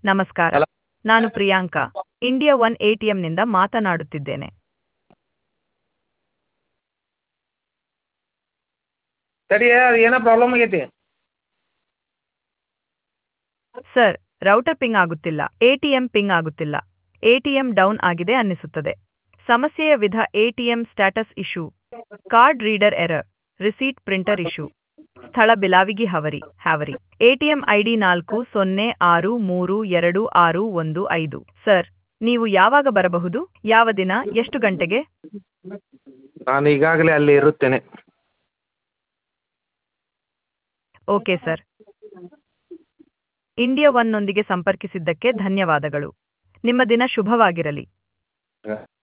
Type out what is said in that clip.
ನಮಸ್ಕಾರ Hello. ನಾನು Priyanka India one ಎಟಿಎಂನಿಂದ ಮಾತನಾಡುತ್ತಿದ್ದೇನೆ ತಡಿ ಅದು ಏನೋ ಪ್ರಾಬ್ಲಮ್ ಆಗೈತಿ ಸರ್ ರೌಟರ್ ಪಿಂಗ್ ಆಗುತ್ತಿಲ್ಲ ಎಟಿಎಂ ಪಿಂಗ್ ಆಗುತ್ತಿಲ್ಲ ಎಟಿಎಂ ಡೌನ್ ಆಗಿದೆ ಅನ್ನಿಸುತ್ತದೆ ಸಮಸ್ಯೆಯ ವಿಧ ATM status issue card reader error receipt printer issue ಸ್ಥಳ ಬಿಲಾವಿಗಿ ಹವರಿ ಹಾವರಿ ಎಟಿಎಂ ಐಡಿ ನಾಲ್ಕು ಸೊನ್ನೆ ಆರು ಮೂರು ಎರಡು ಆರು ಒಂದು ಐದು ಸರ್ ನೀವು ಯಾವಾಗ ಬರಬಹುದು ಯಾವ ದಿನ ಎಷ್ಟು ಗಂಟೆಗೆ ನಾನು ಈಗಾಗಲೇ ಅಲ್ಲಿ ಇರುತ್ತೇನೆ ಓಕೆ ಸರ್ ಇಂಡಿಯಾ ಒನ್ನೊಂದಿಗೆ ಸಂಪರ್ಕಿಸಿದ್ದಕ್ಕೆ ಧನ್ಯವಾದಗಳು ನಿಮ್ಮ ದಿನ ಶುಭವಾಗಿರಲಿ